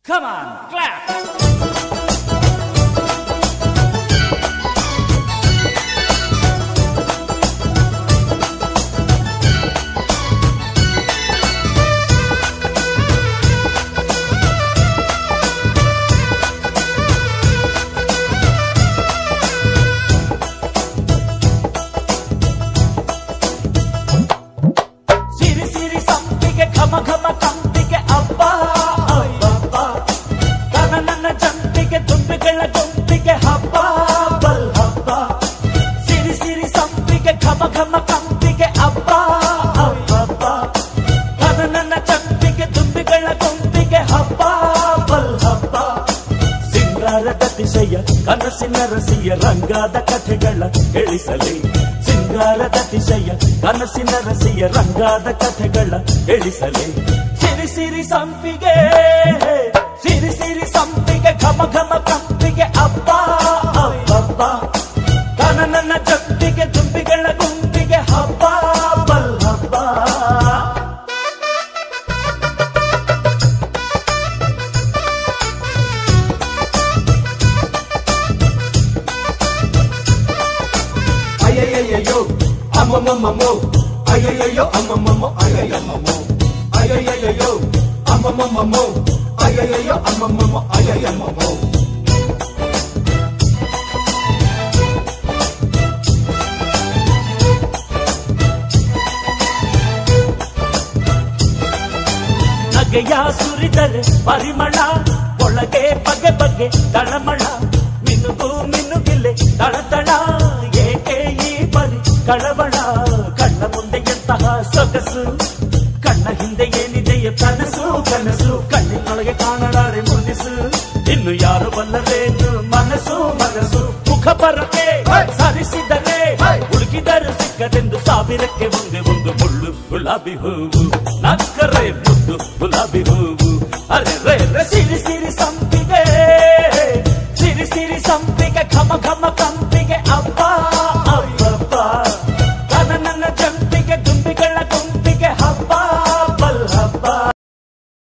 Come on, clap. ಸಿರಿ ಸಿರಿ ಸಂಪಿಗೆ ಘಮ ಘಮ ಕಂಪಿಗೆ ಅಬ್ಬ ಅಬ್ಬ ತನ ನನ್ನ ಚಂಪಿಗೆ ತುಂಬಿಗಳ ಗುಂಪಿಗೆ ಹಬ್ಬ ಬಲ್ ಹಬ್ಬ ಸಿರಿ ಸಿರಿ ಸಂಪಿಗೆ ಘಮ ಘಮ ಕಂಪಿಗೆ ಅಬ್ಬ ಅಬ್ಬ ತನ ನನ್ನ ಚಂಪಿಗೆ ತುಂಬಿಗಳ ಗುಂಪಿಗೆ ಹಬ್ಬ ಬಲ್ ಹಬ್ಬ ಸಿಂಗಾರದ ಅತಿಶಯ ಕನಸಿನ ರಸಿಯ ರಂಗಾದ ಕಥೆಗಳ ಹೇಳಿಸಲಿ ಸಿಂಗಾರದ ಅತಿಶಯ ಕನಸಿನ ರಸಿಯ ರಂಗಾದ ಕಥೆಗಳ ಹೇಳಿಸಲಿ ಸಿರಿ ಸಿರಿ ಸಂಪಿಗೆ ಸಿರಿ ಸಿರಿ ಸಂಪಿಗೆ ಘಮ ಘಮ ಕಂಪಿಗೆ ಅಬ್ಬ ಅಬ್ಬ ತನ ನನ್ನ ಚಪ್ಪಿಗೆ ತುಂಬಿಗಳ ಗುಂಪಿಗೆ ಹಬ್ಬ ಬಲ್ ಹಬ್ಬ Ayayayayyo, amamamamo. Ayayayyo, amamamo, ayayamamo. Ayayayayyo, amamamamo. Ayayayyo, amamamo, ayayamamo. ನಗೆಯ ಸುರಿದರೆ ಪರಿಮಳ ಒಳಗೆ ಬಗೆ ಬಗೆ ತಳಮಳ ಮಿನುಗು ಮಿನುಗಿಲೆ ತಳತಳ ಏಕೆ ಈ ಬರಿ ಕಳವಳ ಕಣ್ಣ ಮುಂದೆ ಎಂತಹ ಸೊಗಸು ಕಣ್ಣ ಹಿಂದೆ ಏನಿದೆಯ ಕನಸು ಕನಸು ಕಣ್ಣಿನೊಳಗೆ ಕಾಣಲಾರೆ ಮುನಿಸು ಇನ್ನು ಯಾರು ಬಲ್ಲರೇನು ಮನಸ್ಸು ಮನಸ್ಸು ಮುಖ ಬರಕೆ ಸರಿಸಿದರೆ ಹುಡುಕಿದರು ಸಿಕ್ಕದೆಂದು ಸಾವಿರಕ್ಕೆ ಒಂದೇ ಒಂದು ಮುಳ್ಳು ಗುಲಾಬಿ ಹೂವು ನಕ್ಕರೆ ಮುದ್ದು ಗುಲಾಬಿ ಹೂವು ಅರೆ ರೇ ರೇ ಸಿರಿ ಸಿರಿ